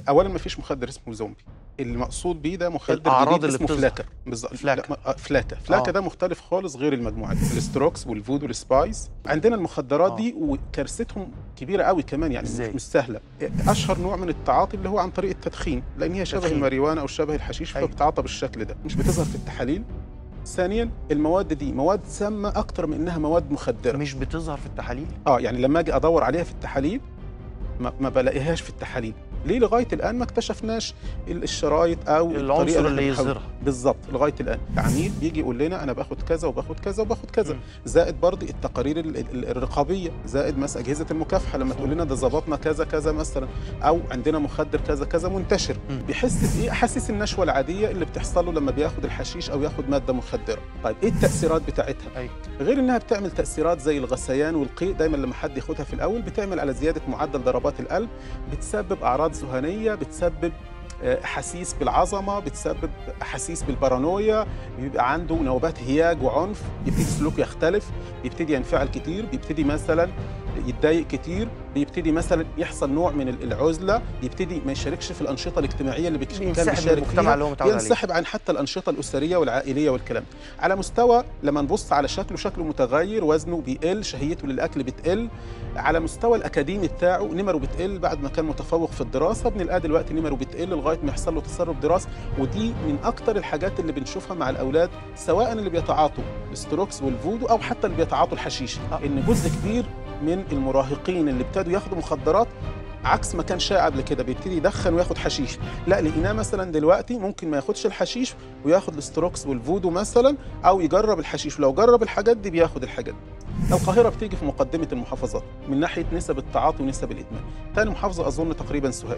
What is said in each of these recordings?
اولا ما فيش مخدر اسمه زومبي المقصود بيه ده مخدر الأعراض جديد اللي اسمه بتظهر. فلاكا بالظبط فلاكا. لا، ما- آه، فلاكا فلاكا آه. ده مختلف خالص غير المجموعه دي الستروكس والفود والسبايس عندنا المخدرات آه. دي وكارثتهم كبيره قوي كمان يعني إزاي؟ مش سهله اشهر نوع من التعاطي اللي هو عن طريق التدخين لان هي شبه تدخين. الماريجوانا او شبه الحشيش أيوة. فبتتعاطى بالشكل ده مش بتظهر في التحاليل ثانيا المواد دي مواد سامه اكتر من انها مواد مخدره مش بتظهر في التحاليل اه يعني لما اجي ادور عليها في التحاليل ما, ما بلاقيهاش في التحاليل ليه لغايه الان ما اكتشفناش ال- الشرايط او الطريقة العنصر اللي إحنا بنحاول- يظهرها بالظبط لغايه الان عميل بيجي يقول لنا انا باخد كذا وباخد كذا وباخد كذا مم. زائد برضه التقارير ال- ال- الرقابيه زائد مثلا اجهزه المكافحه لما تقول لنا ده ظبطنا كذا كذا مثلا او عندنا مخدر كذا كذا منتشر مم. بيحس بايه احاسيس النشوه العاديه اللي بتحصل له لما بياخد الحشيش او ياخد ماده مخدره طيب ايه التاثيرات بتاعتها أيوة. غير انها بتعمل تاثيرات زي الغثيان والقيء دايما لما حد ياخدها في الاول بتعمل على زياده معدل ضربات القلب بتسبب اعراض ذهانيه بتسبب آه، احاسيس بالعظمه بتسبب احاسيس بالبارانويا بيبقى عنده نوبات هياج وعنف بيبتدي سلوكه يختلف بيبتدي ينفعل كتير بيبتدي مثلا يتضايق كتير بيبتدي مثلا يحصل نوع من العزله بيبتدي ما يشاركش في الانشطه الاجتماعيه اللي بك- كان بينسحب من بيشارك المجتمع فيها اللي هو متعود عليه ينسحب عن حتى الانشطه الاسريه والعائليه والكلام ده. على مستوى لما نبص على شكله شكله متغير وزنه بيقل شهيته للاكل بتقل على مستوى الاكاديمي بتاعه نمره بتقل بعد ما كان متفوق في الدراسه بنلقاه دلوقتي نمره بتقل لغايه ما يحصل له تسرب دراسي ودي من اكتر الحاجات اللي بنشوفها مع الاولاد سواء اللي بيتعاطوا الستروكس والفودو او حتى اللي بيتعاطوا الحشيش آه. ان جزء كبير من المراهقين اللي ابتدوا ياخدوا مخدرات عكس ما كان شائع قبل كده بيبتدي يدخن وياخد حشيش لا لقيناه مثلا دلوقتي ممكن ما ياخدش الحشيش وياخد الستروكس والفودو مثلا او يجرب الحشيش ولو جرب الحاجات دي بياخد الحاجات دي القاهره بتيجي في مقدمه المحافظات من ناحيه نسب التعاطي ونسب الادمان تاني محافظه اظن تقريبا سوهاج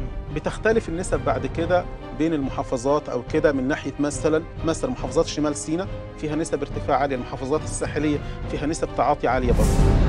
بتختلف النسب بعد كده بين المحافظات او كده من ناحيه مثلا مثلا محافظات شمال سيناء فيها نسب ارتفاع عاليه المحافظات الساحليه فيها نسب تعاطي عاليه برضه